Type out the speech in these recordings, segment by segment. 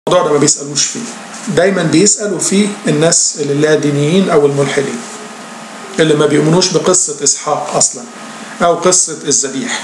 الموضوع ده ما بيسألوش فيه دايما بيسألوا فيه الناس اللي لا دينيين أو الملحدين اللي ما بيؤمنوش بقصة إسحاق أصلا أو قصة الذبيح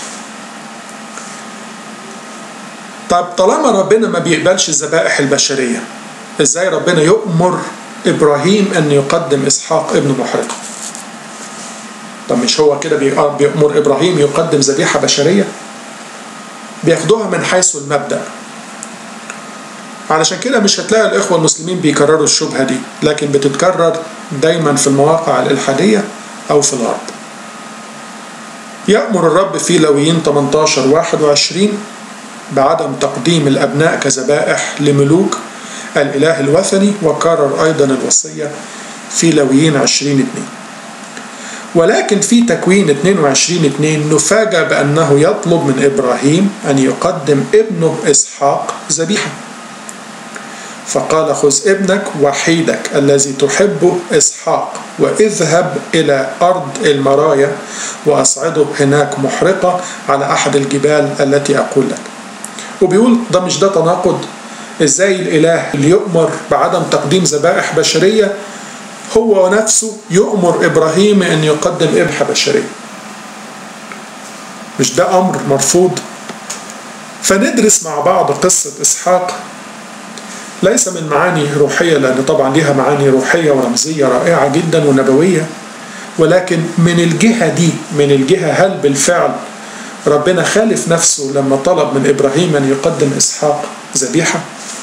طب طالما ربنا ما بيقبلش الذبائح البشرية ازاي ربنا يؤمر إبراهيم أن يقدم إسحاق ابن محرقة طب مش هو كده بيأمر إبراهيم يقدم ذبيحة بشرية بياخدوها من حيث المبدأ علشان كده مش هتلاقي الإخوة المسلمين بيكرروا الشبهة دي لكن بتتكرر دايما في المواقع الإلحادية أو في الغرب يأمر الرب في لويين 18 21 بعدم تقديم الأبناء كذبائح لملوك الإله الوثني وكرر أيضا الوصية في لويين 20 2 ولكن في تكوين 22 2 نفاجأ بأنه يطلب من إبراهيم أن يقدم ابنه إسحاق ذبيحة فقال خذ ابنك وحيدك الذي تحبه إسحاق واذهب إلى أرض المرايا وأصعده هناك محرقة على أحد الجبال التي أقول لك وبيقول ده مش ده تناقض ازاي الاله اللي يؤمر بعدم تقديم ذبائح بشريه هو نفسه يؤمر ابراهيم ان يقدم ذبيحه بشريه مش ده امر مرفوض فندرس مع بعض قصه اسحاق ليس من معاني روحيه لان طبعا ليها معاني روحيه ورمزيه رائعه جدا ونبويه ولكن من الجهه دي من الجهه هل بالفعل ربنا خالف نفسه لما طلب من ابراهيم ان يقدم اسحاق ذبيحه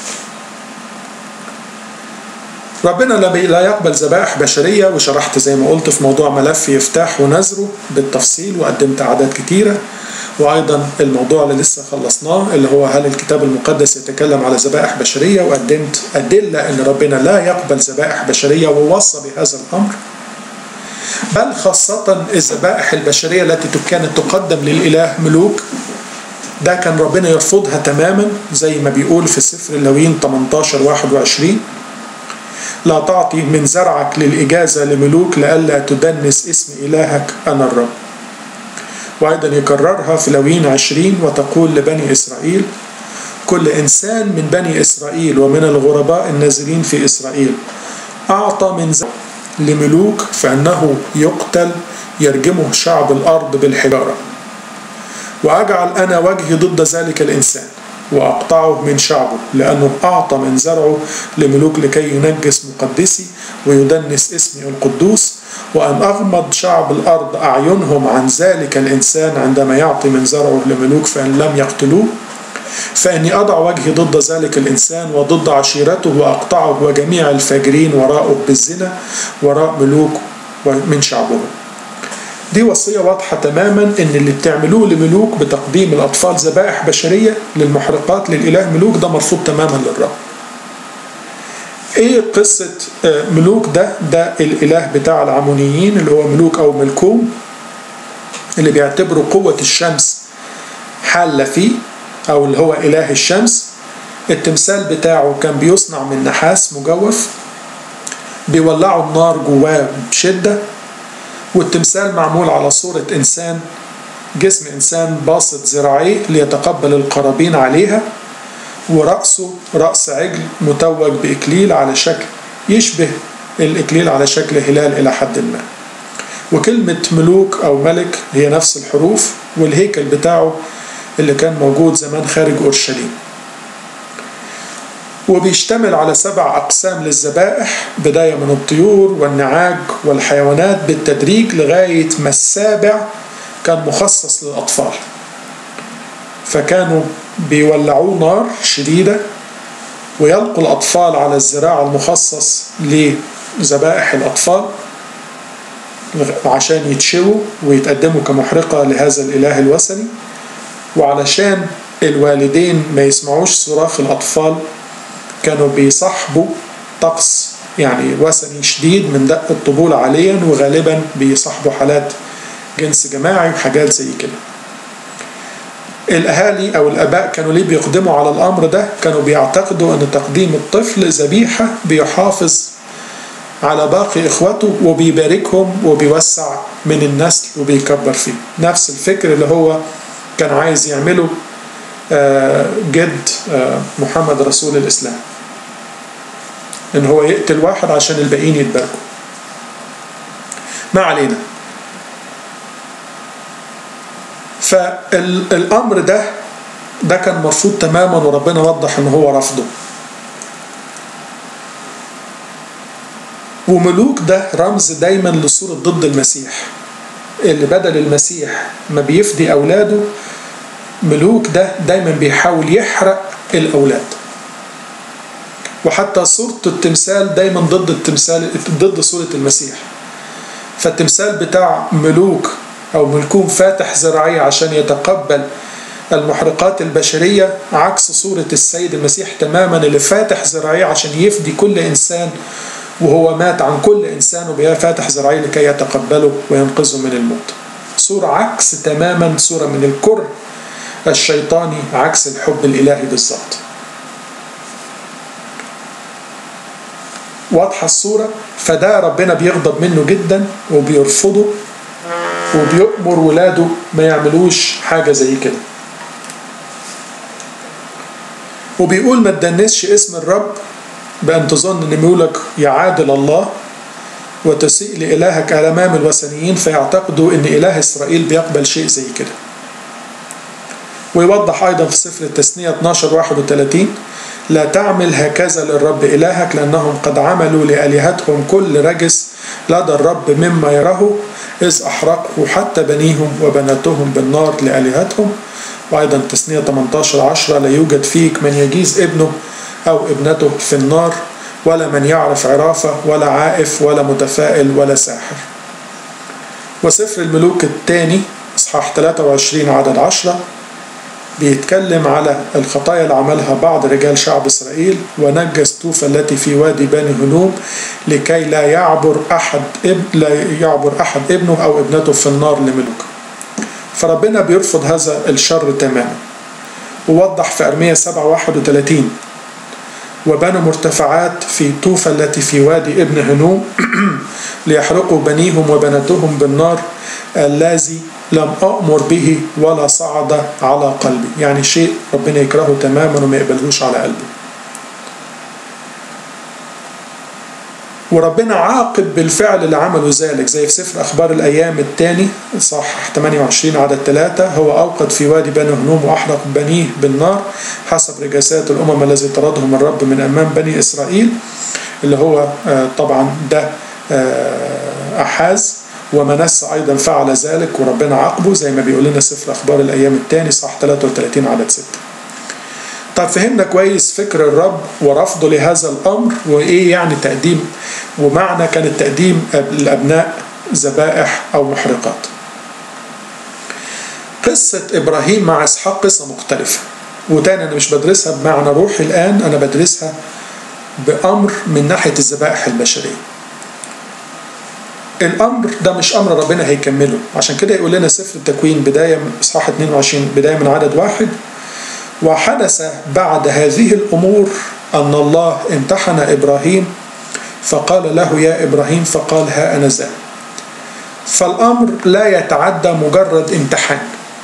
ربنا لا يقبل ذبائح بشريه وشرحت زي ما قلت في موضوع ملف يفتاح ونزره بالتفصيل وقدمت اعداد كتيره وايضا الموضوع اللي لسه خلصناه اللي هو هل الكتاب المقدس يتكلم على ذبائح بشريه وقدمت ادله ان ربنا لا يقبل ذبائح بشريه ووصى بهذا الامر بل خاصة الذبائح البشرية التي كانت تقدم للإله ملوك ده كان ربنا يرفضها تماما زي ما بيقول في سفر اللويين 18 21 لا تعطي من زرعك للإجازة لملوك لئلا تدنس اسم إلهك أنا الرب وأيضا يكررها في لويين 20 وتقول لبني إسرائيل كل إنسان من بني إسرائيل ومن الغرباء النازلين في إسرائيل أعطى من زرعك لملوك فإنه يقتل يرجمه شعب الأرض بالحجارة وأجعل أنا وجهي ضد ذلك الإنسان وأقطعه من شعبه لأنه أعطى من زرعه لملوك لكي ينجس مقدسي ويدنس اسمي القدوس وأن أغمض شعب الأرض أعينهم عن ذلك الإنسان عندما يعطي من زرعه لملوك فإن لم يقتلوه فإني أضع وجهي ضد ذلك الإنسان وضد عشيرته وأقطعه وجميع الفاجرين وراءه بالزنا وراء ملوك من شعبه دي وصية واضحة تماما إن اللي بتعملوه لملوك بتقديم الأطفال ذبائح بشرية للمحرقات للإله ملوك ده مرفوض تماما للرب ايه قصة ملوك ده ده الاله بتاع العمونيين اللي هو ملوك او ملكوم اللي بيعتبروا قوة الشمس حالة فيه او اللي هو اله الشمس التمثال بتاعه كان بيصنع من نحاس مجوف بيولعوا النار جواه بشدة والتمثال معمول على صورة إنسان جسم إنسان باسط ذراعيه ليتقبل القرابين عليها ورأسه رأس عجل متوج بإكليل على شكل يشبه الإكليل على شكل هلال إلى حد ما وكلمة ملوك أو ملك هي نفس الحروف والهيكل بتاعه اللي كان موجود زمان خارج أورشليم وبيشتمل على سبع أقسام للذبائح بداية من الطيور والنعاج والحيوانات بالتدريج لغاية ما السابع كان مخصص للأطفال فكانوا بيولعوه نار شديدة ويلقوا الأطفال على الزراع المخصص لذبائح الأطفال عشان يتشووا ويتقدموا كمحرقة لهذا الإله الوثني وعلشان الوالدين ما يسمعوش صراخ الأطفال كانوا بيصاحبوا طقس يعني وثني شديد من دق الطبول عاليا وغالبا بيصاحبوا حالات جنس جماعي وحاجات زي كده الأهالي أو الآباء كانوا ليه بيقدموا على الأمر ده كانوا بيعتقدوا أن تقديم الطفل ذبيحة بيحافظ على باقي إخوته وبيباركهم وبيوسع من النسل وبيكبر فيه نفس الفكر اللي هو كان عايز يعمله جد محمد رسول الإسلام إن هو يقتل واحد عشان الباقيين يتباركوا ما علينا فالأمر ده ده كان مرفوض تماما وربنا وضح ان هو رفضه وملوك ده رمز دايما لصورة ضد المسيح اللي بدل المسيح ما بيفدي أولاده ملوك ده دايما بيحاول يحرق الأولاد وحتى صورة التمثال دايما ضد التمثال ضد صورة المسيح فالتمثال بتاع ملوك أو ملكوم فاتح زراعية عشان يتقبل المحرقات البشرية عكس صورة السيد المسيح تماما اللي فاتح زراعية عشان يفدي كل إنسان وهو مات عن كل إنسان وبيا فاتح زراعية لكي يتقبله وينقذه من الموت صورة عكس تماما صورة من الكره الشيطاني عكس الحب الإلهي بالظبط واضحة الصورة فده ربنا بيغضب منه جدا وبيرفضه وبيأمر ولاده ما يعملوش حاجة زي كده وبيقول ما تدنسش اسم الرب بأن تظن أن ميولك يعادل الله وتسيء لإلهك على أمام الوثنيين فيعتقدوا أن إله إسرائيل بيقبل شيء زي كده ويوضح أيضا في سفر التثنية 12 31 لا تعمل هكذا للرب إلهك لأنهم قد عملوا لآلهتهم كل رجس لدى الرب مما يراه إذ أحرقوا حتى بنيهم وبناتهم بالنار لآلهتهم وأيضا تثنية 18 10 لا يوجد فيك من يجيز ابنه أو ابنته في النار ولا من يعرف عرافة ولا عائف ولا متفائل ولا ساحر وسفر الملوك الثاني إصحاح 23 عدد 10 بيتكلم على الخطايا اللي عملها بعض رجال شعب إسرائيل ونجس توفى التي في وادي بني هنوم لكي لا يعبر أحد اب لا يعبر أحد ابنه أو ابنته في النار لملوك فربنا بيرفض هذا الشر تماما ووضح في أرمية 7 31 وبنوا مرتفعات في طوفى التي في وادي ابن هنوم ليحرقوا بنيهم وبناتهم بالنار الذي لم أأمر به ولا صعد على قلبي يعني شيء ربنا يكرهه تماما وما يقبلهوش على قلبه وربنا عاقب بالفعل اللي عمله ذلك زي في سفر أخبار الأيام الثاني صح 28 عدد 3 هو أوقد في وادي بني هنوم وأحرق بنيه بالنار حسب رجاسات الأمم الذي طردهم الرب من أمام بني إسرائيل اللي هو طبعا ده أحاز ومنس أيضا فعل ذلك وربنا عاقبه زي ما بيقول لنا سفر أخبار الأيام الثاني صح 33 عدد 6 طب فهمنا كويس فكر الرب ورفضه لهذا الأمر وإيه يعني تقديم ومعنى كان التقديم الأبناء ذبائح أو محرقات قصة إبراهيم مع إسحاق قصة مختلفة وتاني أنا مش بدرسها بمعنى روحي الآن أنا بدرسها بأمر من ناحية الذبائح البشرية الامر ده مش امر ربنا هيكمله عشان كده يقول لنا سفر التكوين بدايه من اصحاح 22 بدايه من عدد واحد وحدث بعد هذه الامور ان الله امتحن ابراهيم فقال له يا ابراهيم فقال ها انا ذا فالامر لا يتعدى مجرد امتحان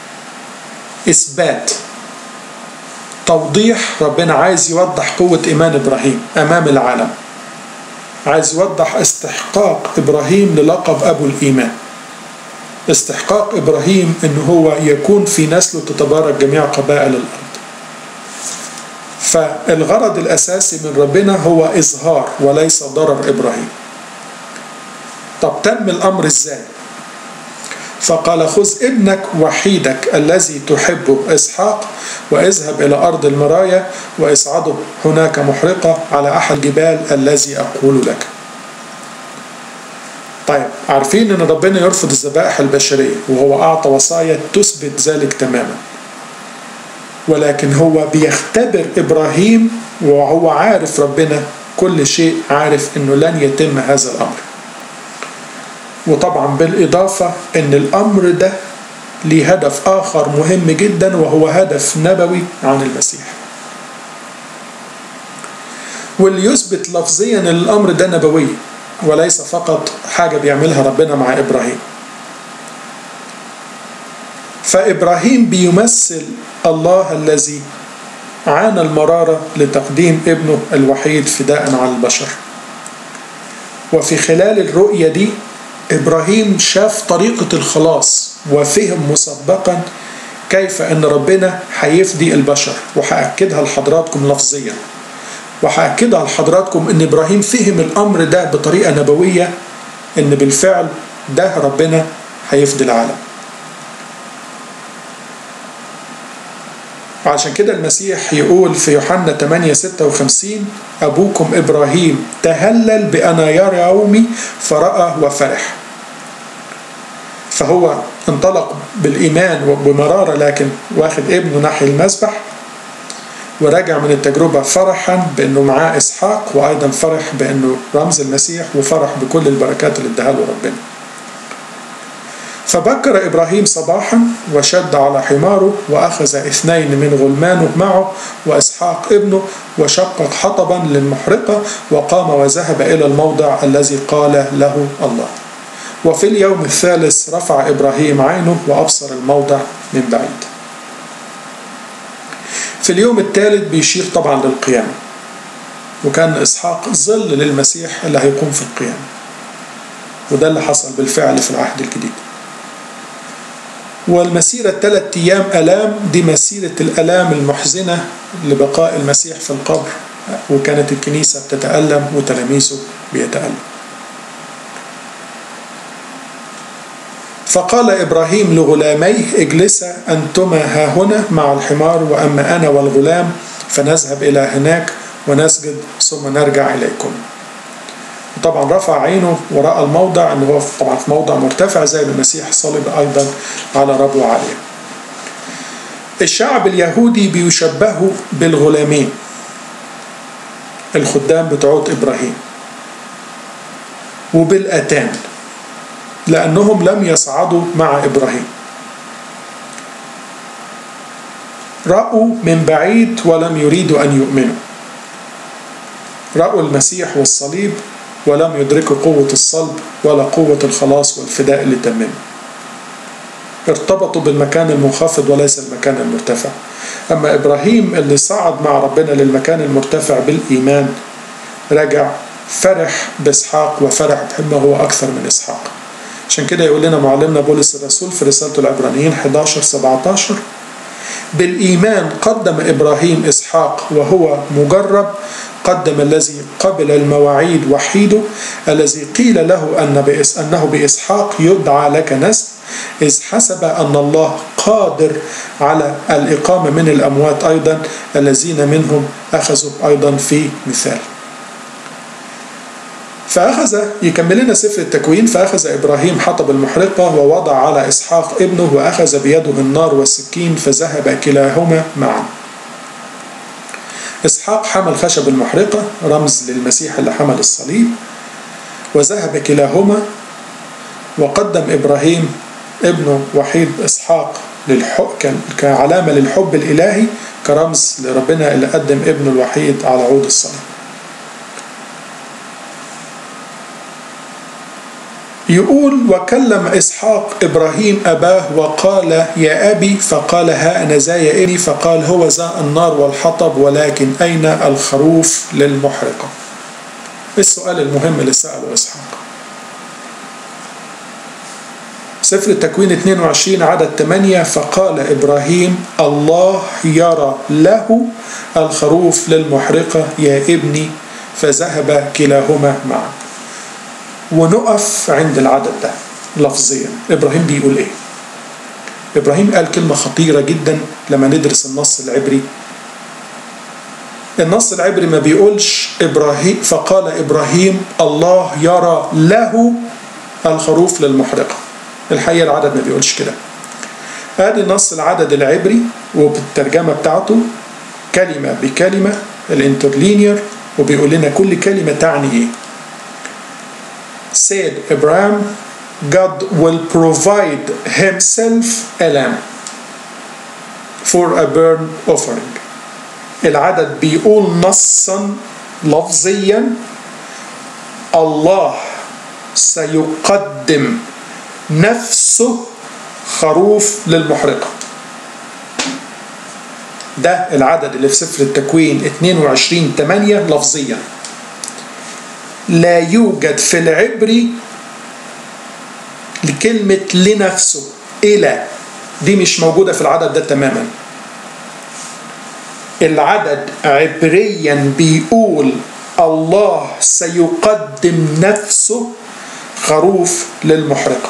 اثبات توضيح ربنا عايز يوضح قوه ايمان ابراهيم امام العالم عايز يوضح استحقاق ابراهيم للقب ابو الايمان استحقاق ابراهيم ان هو يكون في نسله تتبارك جميع قبائل الارض فالغرض الاساسي من ربنا هو اظهار وليس ضرر ابراهيم طب تم الامر ازاي فقال خذ ابنك وحيدك الذي تحبه اسحاق واذهب الى ارض المرايا واصعده هناك محرقه على احد الجبال الذي اقول لك. طيب عارفين ان ربنا يرفض الذبائح البشريه وهو اعطى وصايا تثبت ذلك تماما. ولكن هو بيختبر ابراهيم وهو عارف ربنا كل شيء عارف انه لن يتم هذا الامر. وطبعا بالإضافة أن الأمر ده ليه هدف آخر مهم جدا وهو هدف نبوي عن المسيح واللي يثبت لفظيا أن الأمر ده نبوي وليس فقط حاجة بيعملها ربنا مع إبراهيم فإبراهيم بيمثل الله الذي عانى المرارة لتقديم ابنه الوحيد فداء على البشر وفي خلال الرؤية دي إبراهيم شاف طريقة الخلاص وفهم مسبقا كيف أن ربنا هيفدي البشر وهأكدها لحضراتكم لفظيا وهأكدها لحضراتكم أن إبراهيم فهم الأمر ده بطريقة نبوية أن بالفعل ده ربنا هيفدي العالم وعشان كده المسيح يقول في يوحنا 8 56 أبوكم إبراهيم تهلل بأنا يرى يومي فرأى وفرح فهو انطلق بالإيمان وبمرارة لكن واخد ابنه ناحية المذبح ورجع من التجربة فرحا بأنه معاه إسحاق وأيضا فرح بأنه رمز المسيح وفرح بكل البركات اللي اداها له ربنا فبكر إبراهيم صباحا وشد على حماره وأخذ اثنين من غلمانه معه وإسحاق ابنه وشقق حطبا للمحرقة وقام وذهب إلى الموضع الذي قال له الله وفي اليوم الثالث رفع إبراهيم عينه وأبصر الموضع من بعيد في اليوم الثالث بيشير طبعا للقيامة وكان إسحاق ظل للمسيح اللي هيقوم في القيامة وده اللي حصل بالفعل في العهد الجديد والمسيرة ثلاث أيام ألام دي مسيرة الألام المحزنة لبقاء المسيح في القبر وكانت الكنيسة بتتألم وتلاميذه بيتألم فقال إبراهيم لغلاميه اجلسا أنتما ها هنا مع الحمار وأما أنا والغلام فنذهب إلى هناك ونسجد ثم نرجع إليكم طبعا رفع عينه ورأى الموضع ان هو طبعا في موضع مرتفع زي المسيح صلب ايضا على ربوة عالية الشعب اليهودي بيشبهه بالغلامين الخدام بتوعت ابراهيم وبالاتان لانهم لم يصعدوا مع ابراهيم رأوا من بعيد ولم يريدوا ان يؤمنوا رأوا المسيح والصليب ولم يدركوا قوة الصلب ولا قوة الخلاص والفداء اللي تممه ارتبطوا بالمكان المنخفض وليس المكان المرتفع أما إبراهيم اللي صعد مع ربنا للمكان المرتفع بالإيمان رجع فرح بإسحاق وفرح بما هو أكثر من إسحاق عشان كده يقول لنا معلمنا بولس الرسول في رسالته العبرانيين 11 17 بالإيمان قدم إبراهيم إسحاق وهو مجرب قدم الذي قبل المواعيد وحيده الذي قيل له أن بإس أنه بإسحاق يدعى لك نسل إذ حسب أن الله قادر على الإقامة من الأموات أيضا الذين منهم أخذوا أيضا في مثال فأخذ يكمل لنا سفر التكوين فأخذ إبراهيم حطب المحرقة ووضع على إسحاق ابنه وأخذ بيده النار والسكين فذهب كلاهما معا إسحاق حمل خشب المحرقة رمز للمسيح اللي حمل الصليب وذهب كلاهما وقدم إبراهيم ابنه وحيد إسحاق للحب كعلامة للحب الإلهي كرمز لربنا اللي قدم ابنه الوحيد على عود الصليب يقول وكلم إسحاق إبراهيم أباه وقال يا أبي فقال ها أنا ذا يا ابني فقال هو ذا النار والحطب ولكن أين الخروف للمحرقة السؤال المهم اللي سأله إسحاق سفر التكوين 22 عدد 8 فقال إبراهيم الله يرى له الخروف للمحرقة يا ابني فذهب كلاهما معا ونقف عند العدد ده لفظيا ابراهيم بيقول ايه ابراهيم قال كلمه خطيره جدا لما ندرس النص العبري النص العبري ما بيقولش ابراهيم فقال ابراهيم الله يرى له الخروف للمحرقه الحقيقه العدد ما بيقولش كده ادي نص العدد العبري وبالترجمه بتاعته كلمه بكلمه الانترلينير وبيقول لنا كل كلمه تعني ايه said Abraham, God will provide himself a lamb for a burnt offering. العدد بيقول نصا لفظيا الله سيقدم نفسه خروف للمحرقة ده العدد اللي في سفر التكوين 22 8 لفظيا لا يوجد في العبري لكلمة لنفسه إلى دي مش موجودة في العدد ده تماما العدد عبريا بيقول الله سيقدم نفسه خروف للمحرقة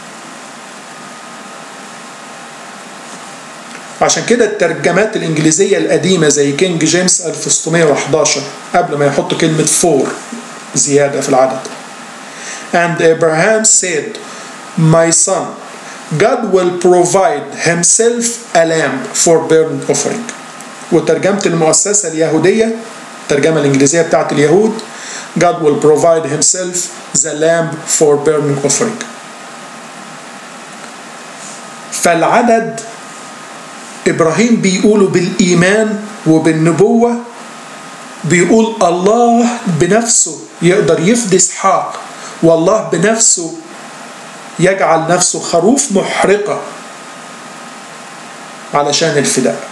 عشان كده الترجمات الإنجليزية القديمة زي كينج جيمس 1611 قبل ما يحط كلمة فور زيادة في العدد And Abraham said My son God will provide himself a lamb for burnt offering وترجمة المؤسسة اليهودية الترجمة الإنجليزية بتاعت اليهود God will provide himself the lamb for burning offering فالعدد إبراهيم بيقوله بالإيمان وبالنبوة بيقول الله بنفسه يقدر يفدي إسحاق والله بنفسه يجعل نفسه خروف محرقة علشان الفداء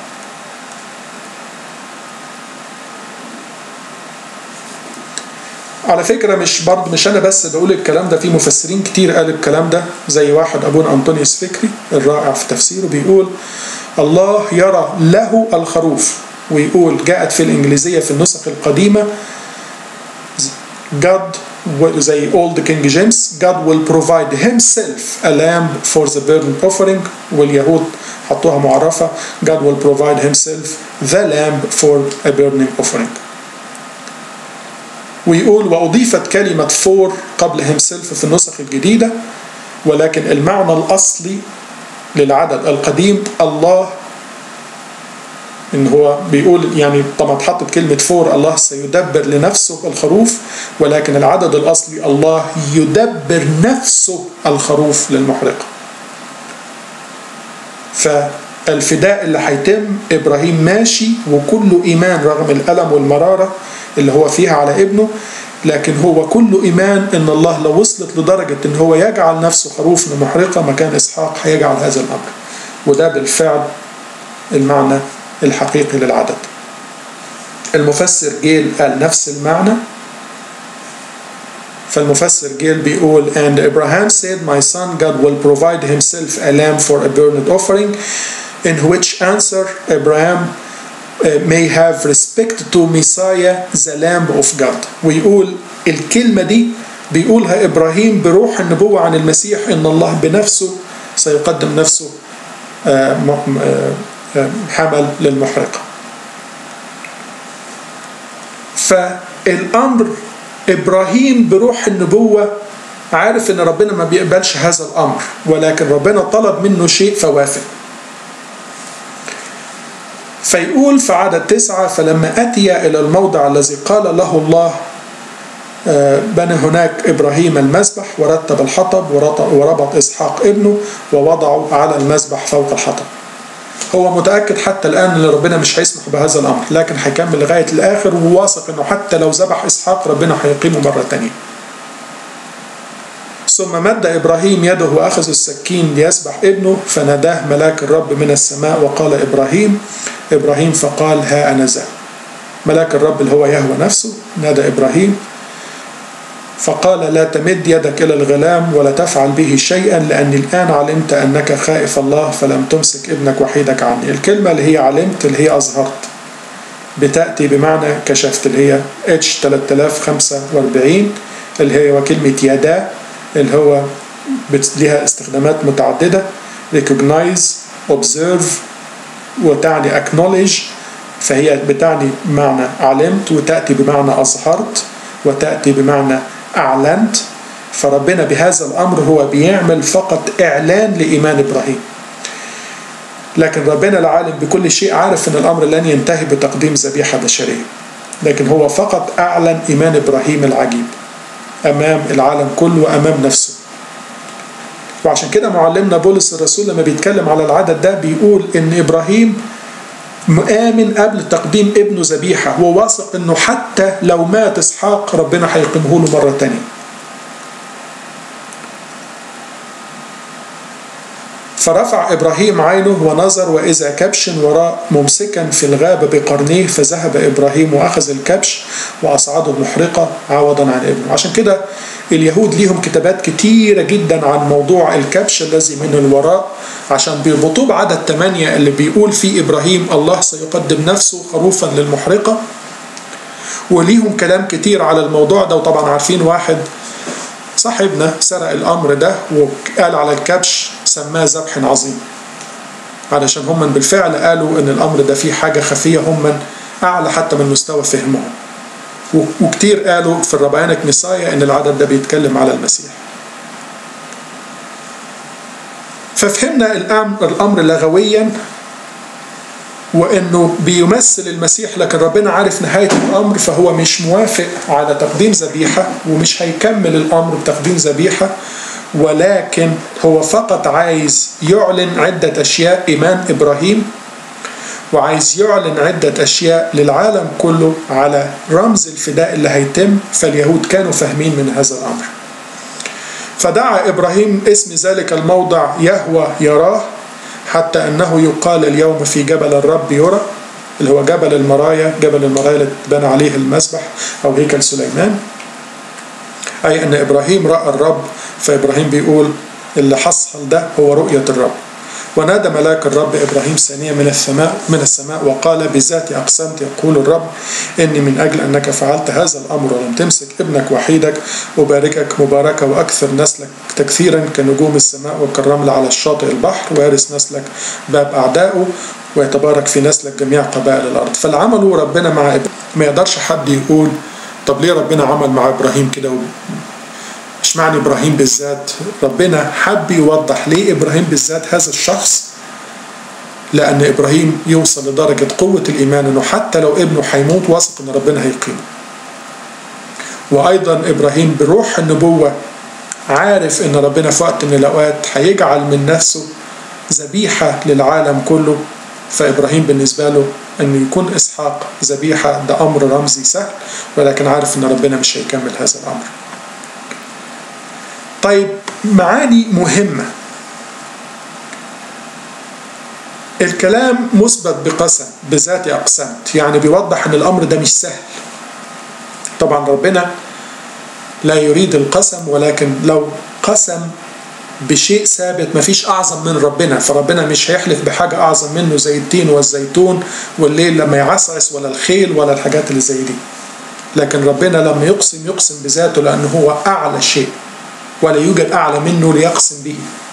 على فكرة مش برضه مش أنا بس بقول الكلام ده في مفسرين كتير قالوا الكلام ده زي واحد أبونا أنطونيوس فكري الرائع في تفسيره بيقول الله يرى له الخروف ويقول جاءت في الإنجليزية في النسخ القديمة God زي Old King James God will provide himself a lamb for the burnt offering واليهود حطوها معرفة God will provide himself the lamb for a burning offering ويقول وأضيفت كلمة فور قبل himself في النسخ الجديدة ولكن المعنى الأصلي للعدد القديم الله ان هو بيقول يعني طبعا اتحطت كلمة فور الله سيدبر لنفسه الخروف ولكن العدد الأصلي الله يدبر نفسه الخروف للمحرقة فالفداء اللي هيتم إبراهيم ماشي وكله إيمان رغم الألم والمرارة اللي هو فيها على ابنه لكن هو كله إيمان إن الله لو وصلت لدرجة إن هو يجعل نفسه خروف لمحرقة مكان إسحاق هيجعل هذا الأمر وده بالفعل المعنى الحقيقي للعدد المفسر جيل قال نفس المعنى فالمفسر جيل بيقول and Abraham said my son God will provide himself a lamb for a burnt offering in which answer Abraham may have respect to Messiah the Lamb of God ويقول الكلمة دي بيقولها إبراهيم بروح النبوة عن المسيح إن الله بنفسه سيقدم نفسه حمل للمحرقة فالأمر إبراهيم بروح النبوة عارف إن ربنا ما بيقبلش هذا الأمر ولكن ربنا طلب منه شيء فوافق فيقول في عدد تسعة فلما أتي إلى الموضع الذي قال له الله بنى هناك إبراهيم المذبح ورتب الحطب وربط إسحاق ابنه ووضعه على المذبح فوق الحطب هو متأكد حتى الآن أن ربنا مش هيسمح بهذا الأمر لكن هيكمل لغاية الآخر وواثق أنه حتى لو ذبح إسحاق ربنا هيقيمه مرة تانية ثم مد إبراهيم يده وأخذ السكين ليسبح ابنه فناداه ملاك الرب من السماء وقال إبراهيم إبراهيم فقال ها أنا ذا ملاك الرب اللي هو يهوى نفسه نادى إبراهيم فقال لا تمد يدك إلى الغلام ولا تفعل به شيئا لأني الآن علمت أنك خائف الله فلم تمسك ابنك وحيدك عني الكلمة اللي هي علمت اللي هي أظهرت بتأتي بمعنى كشفت اللي هي اتش 3045 اللي هي وكلمة يدا اللي هو لها استخدامات متعددة recognize observe وتعني acknowledge فهي بتعني معنى علمت وتأتي بمعنى أظهرت وتأتي بمعنى أعلنت فربنا بهذا الأمر هو بيعمل فقط إعلان لإيمان إبراهيم لكن ربنا العالم بكل شيء عارف أن الأمر لن ينتهي بتقديم ذبيحة بشرية لكن هو فقط أعلن إيمان إبراهيم العجيب أمام العالم كله وأمام نفسه وعشان كده معلمنا بولس الرسول لما بيتكلم على العدد ده بيقول إن إبراهيم مآمن قبل تقديم ابنه ذبيحة هو واثق انه حتى لو مات اسحاق ربنا هيقيمه له مرة تانية فرفع إبراهيم عينه ونظر وإذا كبش وراء ممسكا في الغابة بقرنيه فذهب إبراهيم وأخذ الكبش وأصعده محرقة عوضا عن ابنه عشان كده اليهود ليهم كتابات كتيرة جدا عن موضوع الكبش الذي من الوراء عشان بيربطوه بعدد 8 اللي بيقول فيه إبراهيم الله سيقدم نفسه خروفا للمحرقة وليهم كلام كتير على الموضوع ده وطبعا عارفين واحد صاحبنا سرق الأمر ده وقال على الكبش سماه ذبح عظيم علشان هم بالفعل قالوا ان الامر ده فيه حاجة خفية هم اعلى حتى من مستوى فهمهم وكتير قالوا في الربيانك ميسايا ان العدد ده بيتكلم على المسيح ففهمنا الامر لغويا وانه بيمثل المسيح لكن ربنا عارف نهايه الامر فهو مش موافق على تقديم ذبيحه ومش هيكمل الامر بتقديم ذبيحه ولكن هو فقط عايز يعلن عده اشياء ايمان ابراهيم وعايز يعلن عدة أشياء للعالم كله على رمز الفداء اللي هيتم فاليهود كانوا فاهمين من هذا الأمر فدعا إبراهيم اسم ذلك الموضع يهوى يراه حتى أنه يقال اليوم في جبل الرب يرى اللي هو جبل المرايا جبل المرايا اللي اتبنى عليه المسبح أو هيكل سليمان أي أن إبراهيم رأى الرب فإبراهيم بيقول اللي حصل ده هو رؤية الرب ونادى ملاك الرب إبراهيم ثانية من السماء من السماء وقال بذات أقسمت يقول الرب إني من أجل أنك فعلت هذا الأمر ولم تمسك ابنك وحيدك أباركك مباركة وأكثر نسلك تكثيرا كنجوم السماء وكالرمل على الشاطئ البحر ويرث نسلك باب أعدائه ويتبارك في نسلك جميع قبائل الأرض فالعمل ربنا مع إبراهيم ما يقدرش حد يقول طب ليه ربنا عمل مع إبراهيم كده مش معنى ابراهيم بالذات ربنا حب يوضح ليه ابراهيم بالذات هذا الشخص لان ابراهيم يوصل لدرجه قوه الايمان انه حتى لو ابنه هيموت واثق ان ربنا هيقيمه وايضا ابراهيم بروح النبوه عارف ان ربنا في وقت من الاوقات هيجعل من نفسه ذبيحه للعالم كله فابراهيم بالنسبه له انه يكون اسحاق ذبيحه ده امر رمزي سهل ولكن عارف ان ربنا مش هيكمل هذا الامر طيب معاني مهمة الكلام مثبت بقسم بذات أقسمت يعني بيوضح أن الأمر ده مش سهل طبعا ربنا لا يريد القسم ولكن لو قسم بشيء ثابت مفيش أعظم من ربنا فربنا مش هيحلف بحاجة أعظم منه زي التين والزيتون والليل لما يعسعس ولا الخيل ولا الحاجات اللي زي دي لكن ربنا لما يقسم يقسم بذاته لأنه هو أعلى شيء ولا يوجد أعلى منه ليقسم به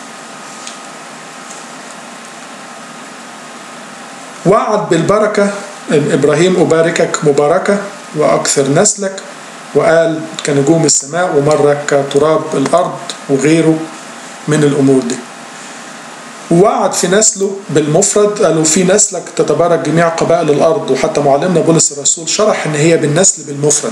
وعد بالبركة إبراهيم أباركك مباركة وأكثر نسلك وقال كنجوم السماء ومرة كتراب الأرض وغيره من الأمور دي ووعد في نسله بالمفرد قالوا في نسلك تتبارك جميع قبائل الأرض وحتى معلمنا بولس الرسول شرح إن هي بالنسل بالمفرد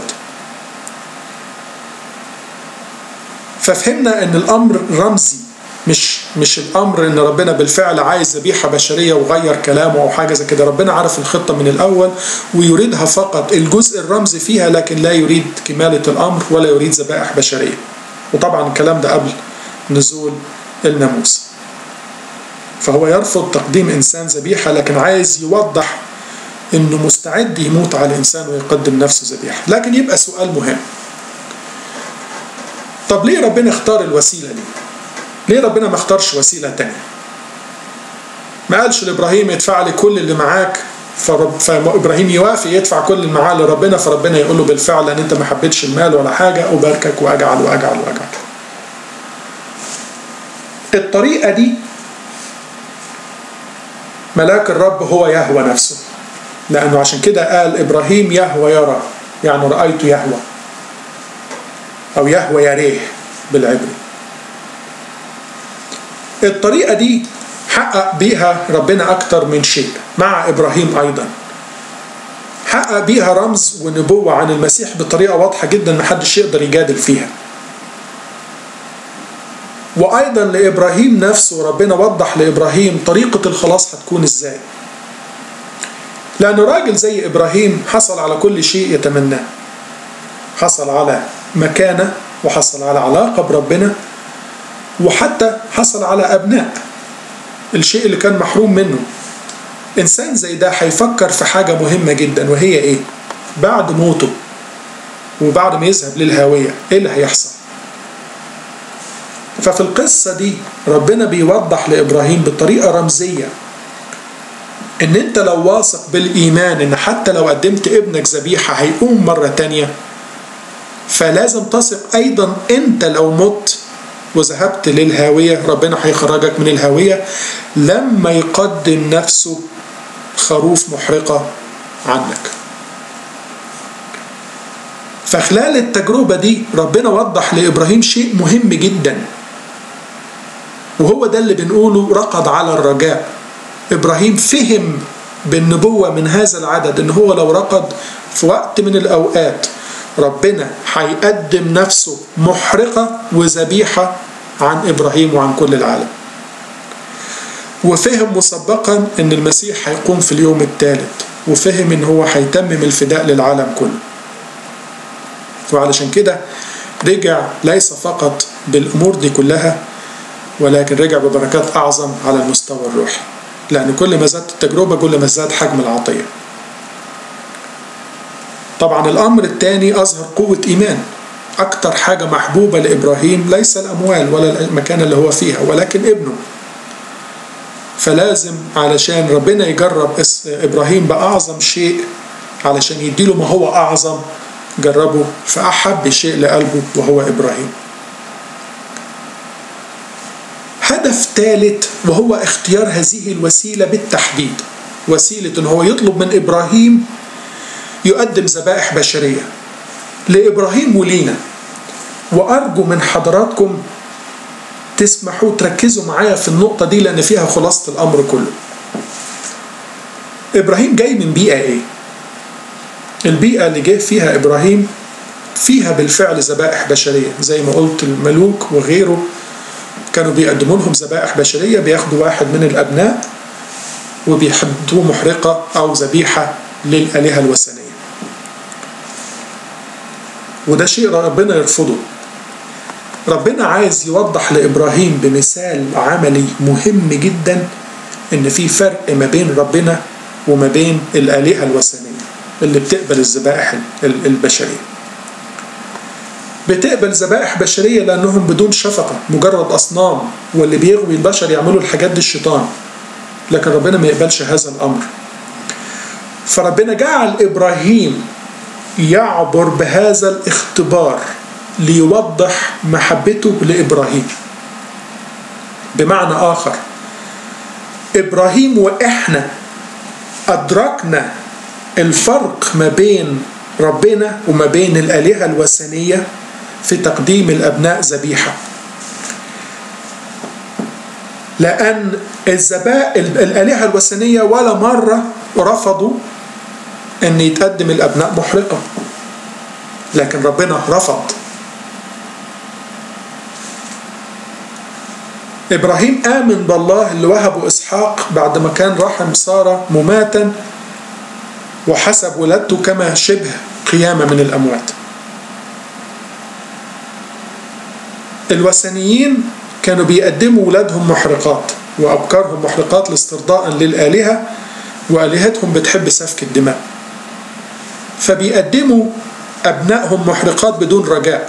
ففهمنا ان الامر رمزي مش مش الامر ان ربنا بالفعل عايز ذبيحه بشريه وغير كلامه او حاجه زي كده ربنا عرف الخطه من الاول ويريدها فقط الجزء الرمزي فيها لكن لا يريد كماله الامر ولا يريد ذبائح بشريه وطبعا الكلام ده قبل نزول الناموس فهو يرفض تقديم انسان ذبيحه لكن عايز يوضح انه مستعد يموت على الانسان ويقدم نفسه ذبيحه لكن يبقى سؤال مهم طب ليه ربنا اختار الوسيله دي؟ ليه ربنا ما اختارش وسيله تانية؟ ما قالش لابراهيم ادفع لي كل اللي معاك فرب فابراهيم يوافق يدفع كل اللي معاه لربنا فربنا يقول له بالفعل ان انت ما حبيتش المال ولا حاجه اباركك واجعل واجعل واجعل. الطريقه دي ملاك الرب هو يهوى نفسه لانه عشان كده قال ابراهيم يهوى يرى يعني رايت يهوى أو يهوى يريه بالعبري الطريقة دي حقق بيها ربنا أكتر من شيء مع إبراهيم أيضا حقق بيها رمز ونبوة عن المسيح بطريقة واضحة جدا محدش يقدر يجادل فيها وأيضا لإبراهيم نفسه ربنا وضح لإبراهيم طريقة الخلاص هتكون إزاي لأن راجل زي إبراهيم حصل على كل شيء يتمناه حصل على مكانة وحصل على علاقة بربنا وحتى حصل على أبناء الشيء اللي كان محروم منه إنسان زي ده هيفكر في حاجة مهمة جدا وهي إيه؟ بعد موته وبعد ما يذهب للهاوية إيه اللي هيحصل؟ ففي القصة دي ربنا بيوضح لإبراهيم بطريقة رمزية إن أنت لو واثق بالإيمان إن حتى لو قدمت ابنك ذبيحة هيقوم مرة تانية فلازم تثق أيضا أنت لو مت وذهبت للهاوية ربنا هيخرجك من الهاوية لما يقدم نفسه خروف محرقة عنك فخلال التجربة دي ربنا وضح لإبراهيم شيء مهم جدا وهو ده اللي بنقوله رقد على الرجاء إبراهيم فهم بالنبوة من هذا العدد إن هو لو رقد في وقت من الأوقات ربنا هيقدم نفسه محرقة وذبيحة عن إبراهيم وعن كل العالم وفهم مسبقا ان المسيح هيقوم في اليوم الثالث وفهم ان هو هيتمم الفداء للعالم كله وعلشان كده رجع ليس فقط بالامور دي كلها ولكن رجع ببركات اعظم على المستوى الروحي لان كل ما زادت التجربه كل ما زاد حجم العطيه طبعا الامر الثاني اظهر قوه ايمان اكتر حاجه محبوبه لابراهيم ليس الاموال ولا المكان اللي هو فيها ولكن ابنه فلازم علشان ربنا يجرب ابراهيم باعظم شيء علشان يديله ما هو اعظم جربه في احب شيء لقلبه وهو ابراهيم هدف ثالث وهو اختيار هذه الوسيله بالتحديد وسيله ان هو يطلب من ابراهيم يقدم ذبائح بشريه لابراهيم ولينا وارجو من حضراتكم تسمحوا تركزوا معايا في النقطة دي لأن فيها خلاصة الأمر كله. إبراهيم جاي من بيئة إيه؟ البيئة اللي جه فيها إبراهيم فيها بالفعل ذبائح بشرية زي ما قلت الملوك وغيره كانوا بيقدموا لهم ذبائح بشرية بياخدوا واحد من الأبناء وبيحدوه محرقة أو ذبيحة للآلهة الوثنية. وده شيء ربنا يرفضه ربنا عايز يوضح لابراهيم بمثال عملي مهم جدا ان في فرق ما بين ربنا وما بين الالهه الوثنيه اللي بتقبل الذبائح البشريه بتقبل ذبائح بشريه لانهم بدون شفقه مجرد اصنام واللي بيغوي البشر يعملوا الحاجات دي الشيطان لكن ربنا ما يقبلش هذا الامر فربنا جعل ابراهيم يعبر بهذا الاختبار ليوضح محبته لابراهيم بمعنى اخر ابراهيم واحنا ادركنا الفرق ما بين ربنا وما بين الالهه الوثنيه في تقديم الابناء ذبيحه لان الذبائح الالهه الوثنيه ولا مره رفضوا ان يتقدم الابناء محرقه لكن ربنا رفض إبراهيم آمن بالله اللي وهبه إسحاق بعد ما كان رحم سارة مماتا وحسب ولادته كما شبه قيامة من الأموات الوثنيين كانوا بيقدموا ولادهم محرقات وأبكارهم محرقات لاسترضاء للآلهة وآلهتهم بتحب سفك الدماء فبيقدموا أبنائهم محرقات بدون رجاء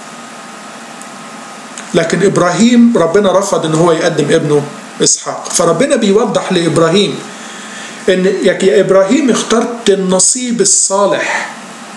لكن ابراهيم ربنا رفض ان هو يقدم ابنه اسحاق فربنا بيوضح لابراهيم ان يا ابراهيم اخترت النصيب الصالح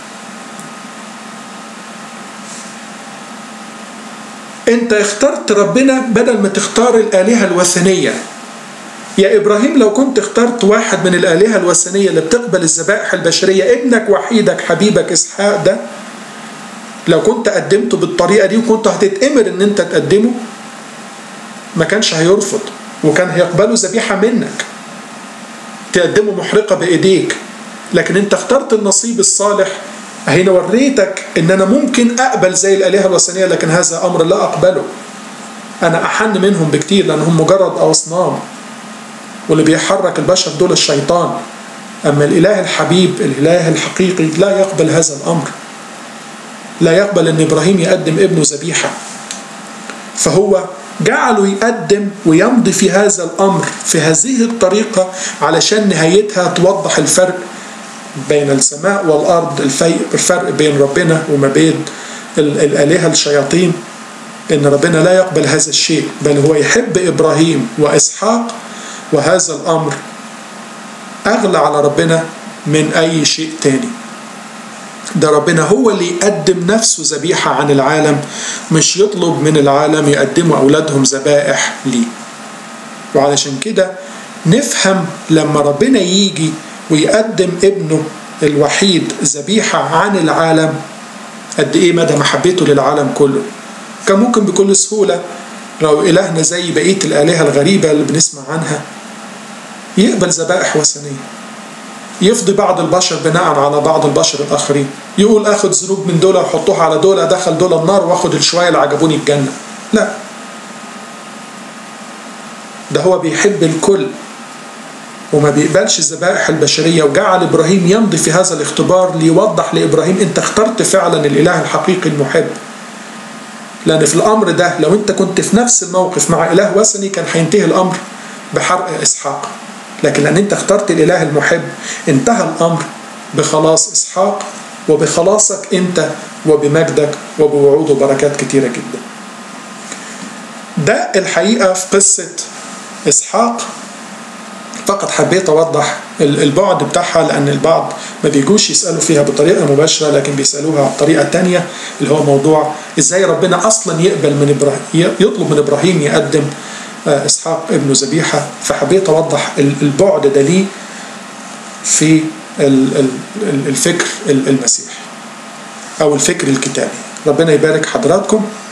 انت اخترت ربنا بدل ما تختار الالهه الوثنيه يا ابراهيم لو كنت اخترت واحد من الالهه الوثنيه اللي بتقبل الذبائح البشريه ابنك وحيدك حبيبك اسحاق ده لو كنت قدمته بالطريقه دي وكنت هتتامر ان انت تقدمه ما كانش هيرفض وكان هيقبله ذبيحه منك تقدمه محرقه بايديك لكن انت اخترت النصيب الصالح هنا وريتك ان انا ممكن اقبل زي الالهه الوثنيه لكن هذا امر لا اقبله انا احن منهم بكتير لانهم مجرد اصنام واللي بيحرك البشر دول الشيطان اما الاله الحبيب الاله الحقيقي لا يقبل هذا الامر لا يقبل ان ابراهيم يقدم ابنه ذبيحه فهو جعله يقدم ويمضي في هذا الأمر في هذه الطريقة علشان نهايتها توضح الفرق بين السماء والأرض الفرق بين ربنا وما بين الآلهة الشياطين إن ربنا لا يقبل هذا الشيء بل هو يحب إبراهيم وإسحاق وهذا الأمر أغلى على ربنا من أي شيء تاني ده ربنا هو اللي يقدم نفسه ذبيحة عن العالم مش يطلب من العالم يقدموا أولادهم ذبائح ليه وعلشان كده نفهم لما ربنا يجي ويقدم ابنه الوحيد ذبيحة عن العالم قد إيه مدى محبته للعالم كله كان ممكن بكل سهولة لو إلهنا زي بقية الآلهة الغريبة اللي بنسمع عنها يقبل ذبائح وثنية يفضي بعض البشر بناء على بعض البشر الآخرين يقول آخد ذنوب من دول وحطوها على دول أدخل دول النار وآخد الشوية اللي عجبوني الجنة لا ده هو بيحب الكل وما بيقبلش الذبائح البشرية وجعل إبراهيم يمضي في هذا الاختبار ليوضح لإبراهيم أنت اخترت فعلا الإله الحقيقي المحب لأن في الأمر ده لو أنت كنت في نفس الموقف مع إله وثني كان هينتهي الأمر بحرق إسحاق لكن لأن أنت اخترت الإله المحب انتهى الأمر بخلاص إسحاق وبخلاصك أنت وبمجدك وبوعود وبركات كتيرة جدا ده الحقيقة في قصة إسحاق فقط حبيت أوضح البعد بتاعها لأن البعض ما بيجوش يسألوا فيها بطريقة مباشرة لكن بيسألوها بطريقة تانية اللي هو موضوع إزاي ربنا أصلا يقبل من إبراهيم يطلب من إبراهيم يقدم إسحاق ابن ذبيحة فحبيت أوضح البعد ده ليه في الفكر المسيحي أو الفكر الكتابي ربنا يبارك حضراتكم